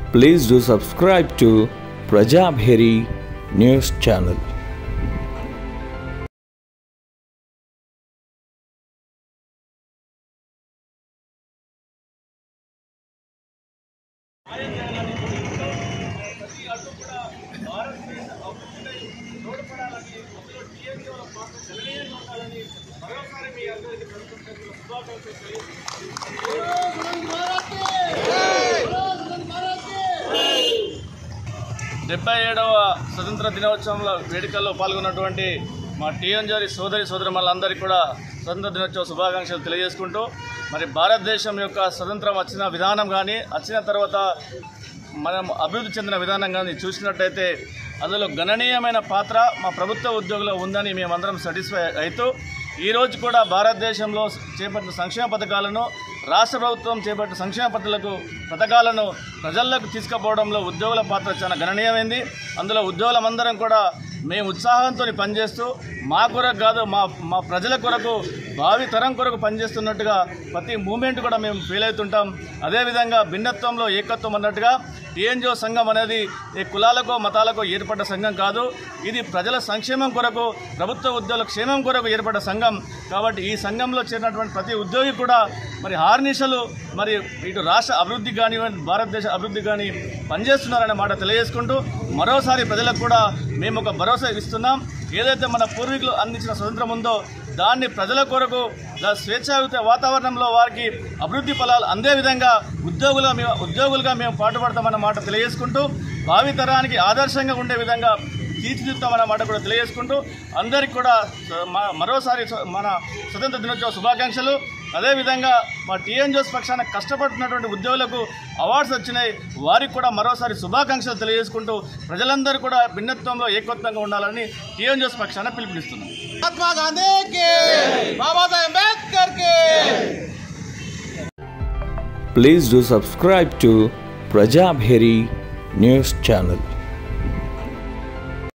Please do subscribe to Prajabheri News Channel. డెబ్బై ఏడవ స్వతంత్ర దినోత్సవంలో వేడుకల్లో పాల్గొన్నటువంటి మా టీఎన్జారి సోదరి సోదరులందరికీ కూడా స్వతంత్ర దినోత్సవ శుభాకాంక్షలు తెలియజేసుకుంటూ మరి భారతదేశం యొక్క స్వతంత్రం వచ్చిన విధానం కానీ వచ్చిన తర్వాత మనం అభివృద్ధి చెందిన విధానం కానీ చూసినట్టయితే అందులో గణనీయమైన పాత్ర మా ప్రభుత్వ ఉద్యోగులు ఉందని మేమందరం సాటిస్ఫై అవుతూ ఈరోజు కూడా భారతదేశంలో చేపట్టిన సంక్షేమ పథకాలను రాష్ట్ర ప్రభుత్వం చేపట్టిన సంక్షేమ పథకాలకు పథకాలను ప్రజల్లోకి తీసుకుపోవడంలో ఉద్యోగుల పాత్ర చాలా గణనీయమైంది అందులో ఉద్యోగులమందరం కూడా మేము ఉత్సాహంతో పనిచేస్తూ మా కొరకు కాదు మా మా ప్రజల కొరకు భావి తరం కొరకు పనిచేస్తున్నట్టుగా ప్రతి మూమెంట్ కూడా మేము ఫీల్ అవుతుంటాం అదేవిధంగా భిన్నత్వంలో ఏకత్వం అన్నట్టుగా టీఎన్జిఓ సంఘం అనేది ఈ కులాలకో మతాలకో ఏర్పడ్డ సంఘం కాదు ఇది ప్రజల సంక్షేమం కొరకు ప్రభుత్వ ఉద్యోగుల క్షేమం కొరకు ఏర్పడ్డ సంఘం కాబట్టి ఈ సంఘంలో చేరినటువంటి ప్రతి ఉద్యోగి కూడా మరి హార్నిషలు మరి ఇటు రాష్ట్ర అభివృద్ధి కానివ్వండి భారతదేశ అభివృద్ధి కానీ పనిచేస్తున్నారనే మాట తెలియజేసుకుంటూ మరోసారి ప్రజలకు కూడా మేము ఒక భరోసా ఇస్తున్నాం ఏదైతే మన పూర్వీకులు అందించిన స్వతంత్రం ఉందో దాన్ని ప్రజల కొరకు దా- స్వేచ్ఛాయుత వాతావరణంలో వారికి అభివృద్ధి ఫలాలు అందే విధంగా ఉద్యోగులుగా మేము ఉద్యోగులుగా మేము పాటుపడతామన్న మాట తెలియజేసుకుంటూ భావితరానికి ఆదర్శంగా ఉండే విధంగా తీర్చిదిద్దామన్న మాట కూడా తెలియజేసుకుంటూ అందరికీ కూడా స- మ- మరోసారి స్వ- మన స్వతంత్ర దినోత్సవ శుభాకాంక్షలు అదేవిధంగా మా టీఎన్జిఓస్ పక్షాన కష్టపడుతున్నటువంటి ఉద్యోగులకు అవార్డ్స్ వచ్చినాయి వారికి కూడా మరోసారి శుభాకాంక్షలు తెలియజేసుకుంటూ ప్రజలందరూ కూడా భిన్నత్వంలో ఏకత్వంగా ఉండాలని టీఎన్జిఓస్ పక్షాన పిలుపునిస్తున్నాం महात्मा गांधी के बाबा साहेब अम्बेडकर के Please do subscribe to Prajabheri News Channel.